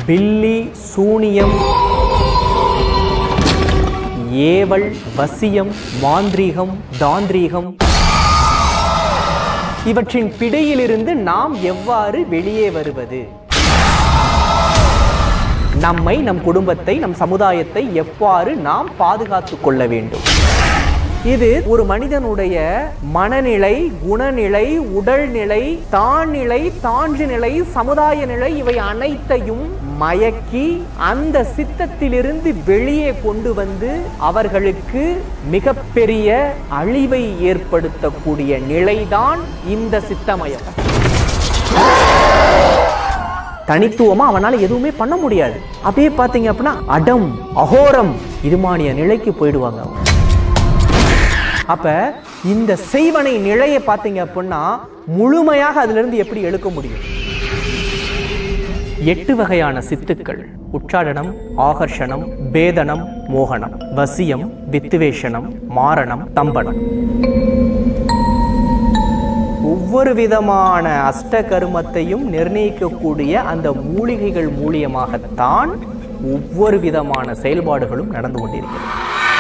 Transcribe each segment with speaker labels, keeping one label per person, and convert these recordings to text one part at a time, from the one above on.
Speaker 1: பில்லி சூனியம் ஏவல் வசியம் மாந்திரீகம் தாந்திரீகம் இவற்றின் பிடியிலிருந்து நாம் எவ்வாறு வெளியே வருவது நம்மை நம் குடும்பத்தை நம் சமுதாயத்தை எவ்வாறு நாம் பாதுகாத்துக் கொள்ள வேண்டும் இது ஒரு மனிதனுடைய மனநிலை குணநிலை உடல்நிலை தாழ்நிலை தாழ்வு நிலை சமுதாய நிலை இவை அனைத்தையும் மயக்கி அந்த சித்தத்திலிருந்து வெளியே கொண்டு வந்து அவர்களுக்கு மிகப்பெரிய அழிவை ஏற்படுத்தக்கூடிய நிலைதான் இந்த சித்தமயம் தனித்துவமா அவனால எதுவுமே பண்ண முடியாது அப்படியே பாத்தீங்க அப்படின்னா அடம் அகோரம் இதுமானிய நிலைக்கு போயிடுவாங்க அவங்க அப்ப இந்த செய்வனை நிலையை பார்த்தீங்க அப்படின்னா முழுமையாக அதுல இருந்து எப்படி எழுக்க முடியும் எட்டு வகையான சித்துக்கள் உச்சாடனம் ஆகர்ஷணம் பேதனம் மோகனம் வசியம் வித்துவேஷனம் மாரணம் தம்பனம் ஒவ்வொரு விதமான அஷ்ட கருமத்தையும் நிர்ணயிக்கக்கூடிய அந்த மூலிகைகள் மூலியமாகத்தான் ஒவ்வொரு விதமான செயல்பாடுகளும் நடந்து கொண்டிருக்கிறது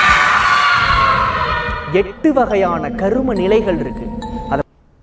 Speaker 1: எட்டு வகையான கரும நிலைகள் இருக்கு அத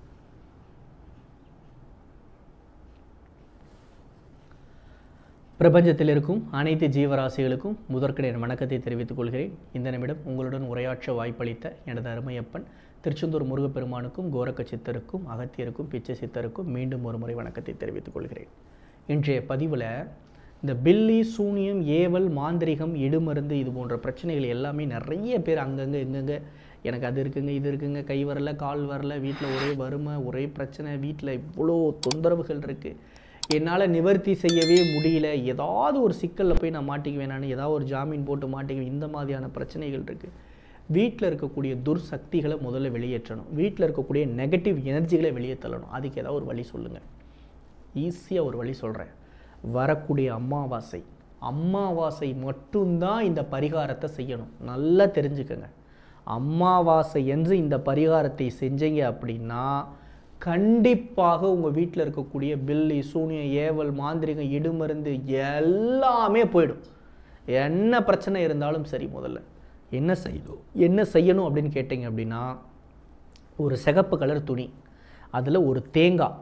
Speaker 1: பிரபஞ்சத்தில் இருக்கும் அனைத்து ஜீவராசிகளுக்கும் முதற்கடைய வணக்கத்தை தெரிவித்துக் கொள்கிறேன் இந்த நிமிடம் உங்களுடன் உரையாற்ற வாய்ப்பளித்த எனது அருமையப்பன் திருச்செந்தூர் முருகப்பெருமானுக்கும் கோரக்க சித்தருக்கும் அகத்தியருக்கும் பிச்சை சித்தருக்கும் மீண்டும் ஒரு முறை வணக்கத்தை தெரிவித்துக் கொள்கிறேன் இன்றைய பதிவில் இந்த பில்லி சூனியம் ஏவல் மாந்திரிகம் இடுமருந்து இது போன்ற பிரச்சனைகள் எல்லாமே நிறைய பேர் அங்கங்கே எங்கெங்கே எனக்கு அது இருக்குங்க இது இருக்குங்க கை வரல கால் வரல வீட்டில் ஒரே வறுமை ஒரே பிரச்சனை வீட்டில் இவ்வளோ தொந்தரவுகள் இருக்குது என்னால் நிவர்த்தி செய்யவே முடியல ஏதாவது ஒரு சிக்கலில் போய் நான் மாட்டிக்குவேன் நான் ஏதாவது ஒரு ஜாமீன் போட்டு மாட்டிக்குவேன் இந்த மாதிரியான பிரச்சனைகள் இருக்குது வீட்டில் இருக்கக்கூடிய துர்சக்திகளை முதல்ல வெளியேற்றணும் வீட்டில் இருக்கக்கூடிய நெகட்டிவ் எனர்ஜிகளை வெளியே தள்ளணும் அதுக்கு ஏதாவது ஒரு வழி சொல்லுங்கள் ஈஸியாக ஒரு வழி சொல்கிறேன் வரக்கூடிய அமாவாசை அமாவாசை மட்டும்தான் இந்த பரிகாரத்தை செய்யணும் நல்லா தெரிஞ்சுக்கங்க அமாவாசை என்று இந்த பரிகாரத்தை செஞ்சீங்க அப்படின்னா கண்டிப்பாக உங்கள் வீட்டில் இருக்கக்கூடிய பில்லி சூனியம் ஏவல் மாந்திரிகம் இடுமருந்து எல்லாமே போயிடும் என்ன பிரச்சனை இருந்தாலும் சரி முதல்ல என்ன செய்யணும் என்ன செய்யணும் அப்படின்னு கேட்டிங்க அப்படின்னா ஒரு சிகப்பு கலர் துணி அதில் ஒரு தேங்காய்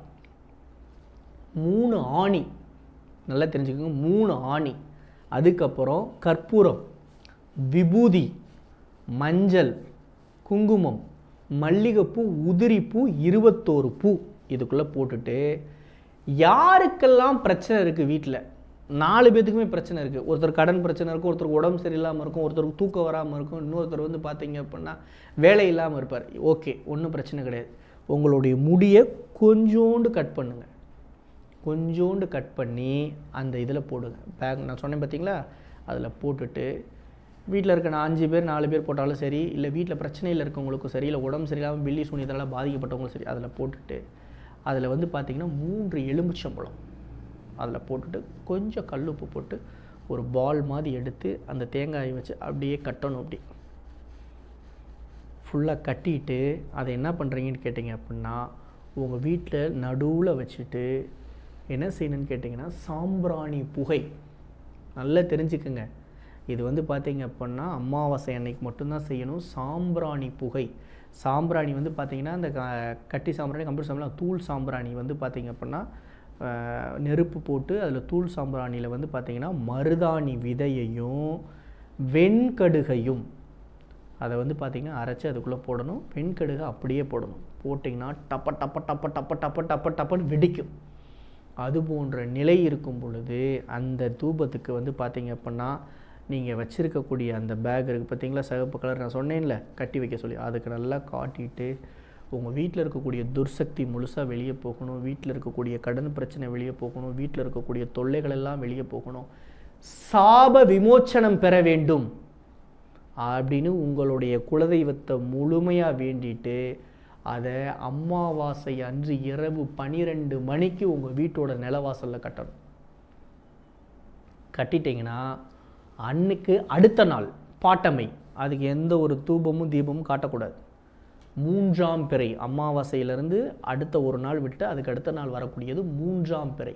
Speaker 1: மூணு ஆணி நல்லா தெரிஞ்சுக்கோங்க மூணு ஆணி அதுக்கப்புறம் கற்பூரம் விபூதி மஞ்சள் குங்குமம் மல்லிகைப்பூ உதிரிப்பூ இருபத்தோரு பூ இதுக்குள்ளே போட்டுட்டு யாருக்கெல்லாம் பிரச்சனை இருக்குது வீட்டில் நாலு பேத்துக்குமே பிரச்சனை இருக்குது ஒருத்தர் கடன் பிரச்சனை இருக்கும் ஒருத்தருக்கு உடம்பு சரியில்லாமல் இருக்கும் ஒருத்தருக்கு தூக்கம் வராமல் இருக்கும் இன்னொருத்தர் வந்து பார்த்தீங்க அப்படின்னா வேலை இல்லாமல் இருப்பார் ஓகே ஒன்றும் பிரச்சனை கிடையாது உங்களுடைய முடியை கொஞ்சோண்டு கட் பண்ணுங்கள் கொஞ்சோண்டு கட் பண்ணி அந்த இதில் போடுங்க பேக் நான் சொன்னேன் பார்த்தீங்களா அதில் போட்டுட்டு வீட்டில் இருக்க நான் அஞ்சு பேர் நாலு பேர் போட்டாலும் சரி இல்லை வீட்டில் பிரச்சனையில் இருக்கவங்களுக்கும் சரி இல்லை உடம்பு சரியில்லாமல் பில்லி சூனியத்தால் பாதிக்கப்பட்டவங்களும் சரி அதில் போட்டுட்டு அதில் வந்து பார்த்திங்கன்னா மூன்று எலுமிச்சம்பழம் அதில் போட்டுட்டு கொஞ்சம் கல்லுப்பு போட்டு ஒரு பால் மாதிரி எடுத்து அந்த தேங்காயை வச்சு அப்படியே கட்டணும் அப்படி ஃபுல்லாக கட்டிட்டு அதை என்ன பண்ணுறீங்கன்னு கேட்டிங்க அப்படின்னா உங்கள் வீட்டில் நடுவில் வச்சுட்டு என்ன செய்யணும்னு கேட்டிங்கன்னா சாம்பிராணி புகை நல்லா தெரிஞ்சுக்கங்க இது வந்து பார்த்தீங்க அப்படின்னா அமாவாசை அன்னைக்கு மட்டும்தான் செய்யணும் சாம்பிராணி புகை சாம்பிராணி வந்து பார்த்தீங்கன்னா அந்த க- கட்டி சாம்பிராணி கம்ப்யூட்டர் சாம்பிராணி தூள் சாம்பிராணி வந்து பார்த்தீங்க அப்படின்னா அஹ், நெருப்பு போட்டு அதில் தூள் சாம்பிராணியில் வந்து பார்த்தீங்கன்னா மருதாணி விதையையும் வெண்கடுகையும் அதை வந்து பார்த்திங்கன்னா அரைச்சி அதுக்குள்ளே போடணும் வெண்கடுகை அப்படியே போடணும் போட்டிங்கன்னா டப்ப டப்ப டப்ப டப்ப டப்ப டப்ப டப்பன்னு வெடிக்கும் அது போன்ற நிலை இருக்கும் பொழுது அந்த தூபத்துக்கு வந்து பார்த்தீங்க அப்படின்னா நீங்கள் வச்சுருக்கக்கூடிய அந்த பேக் இருக்குது பார்த்தீங்களா சிகப்பு கலர் நான் சொன்னேன்ல கட்டி வைக்க சொல்லி அதுக்கு நல்லா காட்டிட்டு உங்கள் வீட்டில் இருக்கக்கூடிய துர்சக்தி முழுசாக வெளியே போகணும் வீட்டில் இருக்கக்கூடிய கடன் பிரச்சனை வெளியே போகணும் வீட்டில் இருக்கக்கூடிய தொல்லைகள் எல்லாம் வெளியே போகணும் சாப விமோச்சனம் பெற வேண்டும் அப்படின்னு உங்களுடைய குலதெய்வத்தை முழுமையாக வேண்டிட்டு அதை அமாவாசை அன்று இரவு பன்னிரெண்டு மணிக்கு உங்கள் வீட்டோட நிலவாசலில் கட்டணும் கட்டிட்டீங்கன்னா அன்னைக்கு அடுத்த நாள் பாட்டமை அதுக்கு எந்த ஒரு தூபமும் தீபமும் காட்டக்கூடாது மூன்றாம் பிறை அமாவாசையிலிருந்து அடுத்த ஒரு நாள் விட்டு அதுக்கு அடுத்த நாள் வரக்கூடியது மூன்றாம் பிறை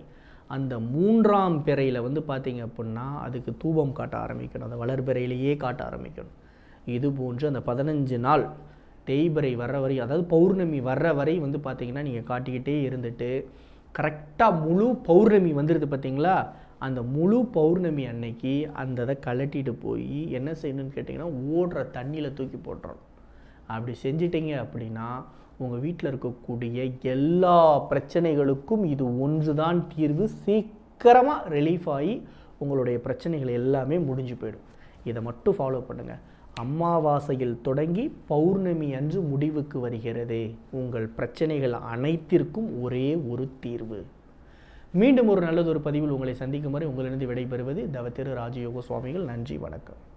Speaker 1: அந்த மூன்றாம் பிறையில் வந்து பார்த்தீங்க அப்படின்னா அதுக்கு தூபம் காட்ட ஆரம்பிக்கணும் அந்த வளர்பிறையிலேயே காட்ட ஆரம்பிக்கணும் இது போன்று அந்த பதினஞ்சு நாள் தேய்பிறை வர்ற வரை அதாவது பௌர்ணமி வர்ற வரை வந்து பார்த்தீங்கன்னா நீங்கள் காட்டிக்கிட்டே இருந்துட்டு கரெக்டாக முழு பௌர்ணமி வந்துடுது பார்த்தீங்களா அந்த முழு பௌர்ணமி அன்னைக்கு அந்த இதை கலட்டிட்டு போய் என்ன செய்யணும்னு கேட்டிங்கன்னா ஓடுற தண்ணியில் தூக்கி போட்டுறணும் அப்படி செஞ்சிட்டீங்க அப்படின்னா உங்கள் வீட்டில் இருக்கக்கூடிய எல்லா பிரச்சனைகளுக்கும் இது ஒன்று தான் தீர்வு சீக்கிரமாக ரிலீஃப் ஆகி உங்களுடைய பிரச்சனைகள் எல்லாமே முடிஞ்சு போயிடும் இதை மட்டும் ஃபாலோ பண்ணுங்கள் அமாவாசையில் தொடங்கி பௌர்ணமி அன்று முடிவுக்கு வருகிறது உங்கள் பிரச்சனைகள் அனைத்திற்கும் ஒரே ஒரு தீர்வு மீண்டும் ஒரு நல்லதொரு பதிவில் உங்களை சந்திக்கும் வரை உங்களிடம் விடைபெறுவது தவத்திரு ராஜயோக சுவாமிகள் நன்றி வணக்கம்